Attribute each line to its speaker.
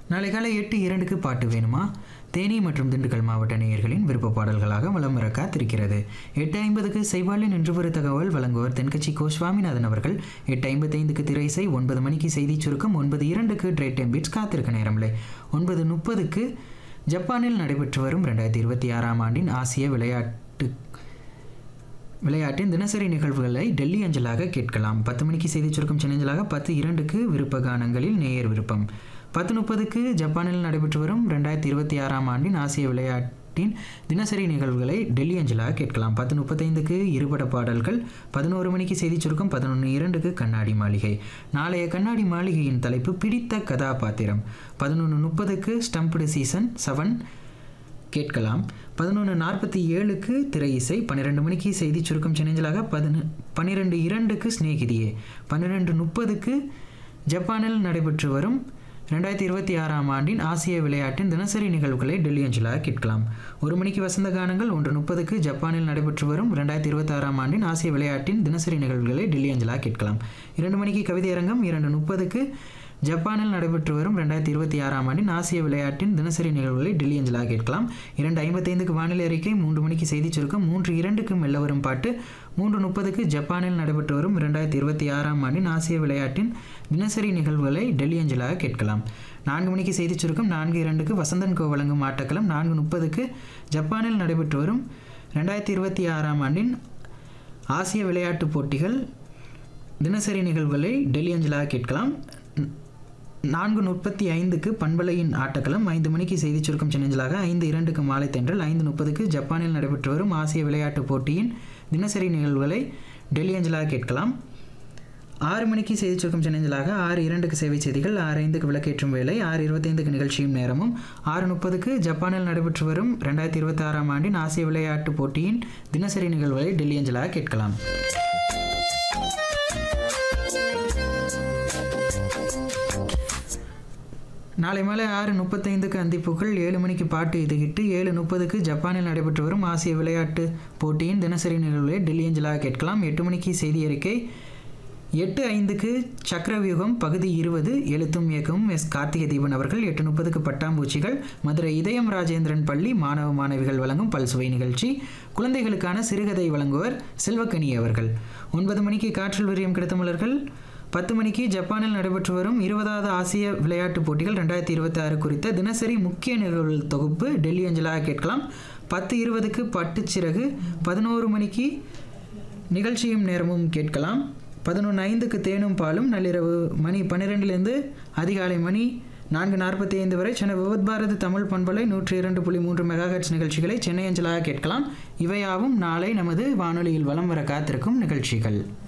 Speaker 1: நாளை காலை எட்டு இரண்டுக்கு பாட்டு வேணுமா தேனி மற்றும் திண்டுக்கல் மாவட்ட நேயர்களின் விருப்ப பாடல்களாக வலம் வர காத்திருக்கிறது எட்டு ஐம்பதுக்கு செய்வாளின் இன்று ஒரு தகவல் வழங்குவர் தென்கட்சி கோ சுவாமிநாதன் அவர்கள் எட்டு ஐம்பத்தைந்துக்கு திரை இசை ஒன்பது மணிக்கு செய்தி சுருக்கம் ஒன்பது இரண்டுக்கு ட்ரேட் டைம் பீட்ஸ் காத்திருக்க நேரமில்லை ஒன்பது முப்பதுக்கு ஜப்பானில் நடைபெற்று வரும் ரெண்டாயிரத்தி இருபத்தி ஆறாம் ஆண்டின் ஆசிய விளையாட்டு விளையாட்டின் தினசரி நிகழ்வுகளை டெல்லி அஞ்சலாக கேட்கலாம் பத்து மணிக்கு செய்தி சுருக்கம் சென்னஞ்சலாக பத்து இரண்டுக்கு விருப்ப கானங்களில் நேயர் விருப்பம் பத்து முப்பதுக்கு ஜப்பானில் நடைபெற்று வரும் ரெண்டாயிரத்தி இருபத்தி ஆறாம் ஆண்டின் ஆசிய விளையாட்டின் தினசரி நிகழ்வுகளை டெல்லி அஞ்சலாக கேட்கலாம் பத்து முப்பத்தைந்துக்கு இருபட பாடல்கள் பதினோரு மணிக்கு செய்தி சுருக்கம் பதினொன்று இரண்டுக்கு கண்ணாடி மாளிகை நாளைய கண்ணாடி மாளிகையின் தலைப்பு பிடித்த கதாபாத்திரம் பதினொன்று முப்பதுக்கு ஸ்டம்ப்டு சீசன் செவன் கேட்கலாம் பதினொன்று நாற்பத்தி ஏழுக்கு திரை இசை பன்னிரெண்டு மணிக்கு செய்தி சுருக்கம் சென்னஞ்சலாக பதினு பன்னிரெண்டு இரண்டுக்கு சிநேகிதியே பன்னிரெண்டு முப்பதுக்கு ஜப்பானில் நடைபெற்று வரும் ரெண்டாயிரத்தி இருபத்தி ஆறாம் ஆண்டின் ஆசிய விளையாட்டின் தினசரி நிகழ்வுகளை டெல்லி அஞ்சலாக கேட்கலாம் ஒரு மணிக்கு வசந்த கானங்கள் ஒன்று முப்பதுக்கு ஜப்பானில் நடைபெற்று வரும் ரெண்டாயிரத்தி இருபத்தி ஆறாம் ஆண்டின் ஆசிய விளையாட்டின் தினசரி நிகழ்வுகளை டெல்லி அஞ்சலாக கேட்கலாம் இரண்டு மணிக்கு கவிதை அரங்கம் இரண்டு முப்பதுக்கு ஜப்பானில் நடைபெற்று வரும் ரெண்டாயிரத்தி இருபத்தி ஆறாம் ஆண்டின் ஆசிய விளையாட்டின் தினசரி நிகழ்வுகளை டெல்லி அஞ்சலாக கேட்கலாம் இரண்டு ஐம்பத்தைந்துக்கு வானிலை அறிக்கை மூன்று மணிக்கு செய்தி சுருக்கம் மூன்று இரண்டுக்கு மெல்ல வரும் பாட்டு மூன்று முப்பதுக்கு ஜப்பானில் நடைபெற்று வரும் ரெண்டாயிரத்தி இருபத்தி ஆறாம் ஆண்டின் ஆசிய விளையாட்டின் தினசரி நிகழ்வுகளை டெல்லி அஞ்சலாக கேட்கலாம் நான்கு மணிக்கு செய்தி சுருக்கம் நான்கு இரண்டுக்கு வசந்தன் கோ வழங்கும் ஆட்டக்களம் நான்கு முப்பதுக்கு ஜப்பானில் நடைபெற்று வரும் ரெண்டாயிரத்தி இருபத்தி ஆறாம் ஆண்டின் ஆசிய விளையாட்டுப் போட்டிகள் தினசரி நிகழ்வுகளை டெல்லி அஞ்சலாக கேட்கலாம் நான்கு முப்பத்தி ஐந்துக்கு பண்பலையின் ஆட்டக்களம் ஐந்து மணிக்கு செய்தி சுருக்கம் சென்னஞ்சலாக ஐந்து இரண்டுக்கு மாலை தென்றல் ஐந்து முப்பதுக்கு ஜப்பானில் நடைபெற்று வரும் ஆசிய விளையாட்டுப் போட்டியின் தினசரி நிகழ்வுகளை டெல்லி அஞ்சலாக கேட்கலாம் ஆறு மணிக்கு செய்தி சுருக்கம் சென்னஞ்சலாக ஆறு இரண்டுக்கு சேவை செய்திகள் ஆறு ஐந்துக்கு விளக்கேற்றும் வேலை ஆறு இருபத்தைந்துக்கு நிகழ்ச்சியும் நேரமும் ஆறு முப்பதுக்கு ஜப்பானில் நடைபெற்று வரும் ரெண்டாயிரத்தி இருபத்தி ஆறாம் ஆண்டின் ஆசிய விளையாட்டுப் போட்டியின் தினசரி நிகழ்வுகளை டெல்லி அஞ்சலாக கேட்கலாம் நாளை மாலை ஆறு முப்பத்தைந்துக்கு அந்திப்புகள் ஏழு மணிக்கு பாட்டு இதுகிட்டு ஏழு முப்பதுக்கு ஜப்பானில் நடைபெற்று வரும் ஆசிய விளையாட்டு போட்டியின் தினசரி நிகழ்வுகளை டெல்லி அஞ்சலாக கேட்கலாம் எட்டு மணிக்கு செய்தி அறிக்கை எட்டு ஐந்துக்கு சக்கரவியூகம் பகுதி இருபது எழுத்தும் இயக்கமும் எஸ் கார்த்திகை தீபன் அவர்கள் எட்டு முப்பதுக்கு பட்டாம்பூச்சிகள் மதுரை இதயம் ராஜேந்திரன் பள்ளி மாணவ மாணவிகள் வழங்கும் பல்சுவை நிகழ்ச்சி குழந்தைகளுக்கான சிறுகதை வழங்குவர் செல்வக்கனி அவர்கள் ஒன்பது மணிக்கு காற்றில் விரியம் கிடைத்தமலர்கள் பத்து மணிக்கு ஜப்பானில் நடைபெற்று வரும் இருபதாவது ஆசிய விளையாட்டுப் போட்டிகள் ரெண்டாயிரத்தி இருபத்தி ஆறு குறித்த தினசரி முக்கிய நிகழ்வுகள் தொகுப்பு டெல்லி அஞ்சலாக கேட்கலாம் பத்து இருபதுக்கு பட்டுச்சிறகு பதினோரு மணிக்கு நிகழ்ச்சியும் நேரமும் கேட்கலாம் பதினொன்று ஐந்துக்கு தேனும் பாலும் நள்ளிரவு மணி பன்னிரெண்டுலேருந்து அதிகாலை மணி நான்கு நாற்பத்தி ஐந்து வரை சென்னை விவத் பாரதி தமிழ் பண்பலை நூற்றி இரண்டு புள்ளி மூன்று மெகாஹெட்ஸ் நிகழ்ச்சிகளை சென்னை அஞ்சலாக கேட்கலாம் இவையாவும் நாளை நமது வானொலியில் வலம் வர காத்திருக்கும் நிகழ்ச்சிகள்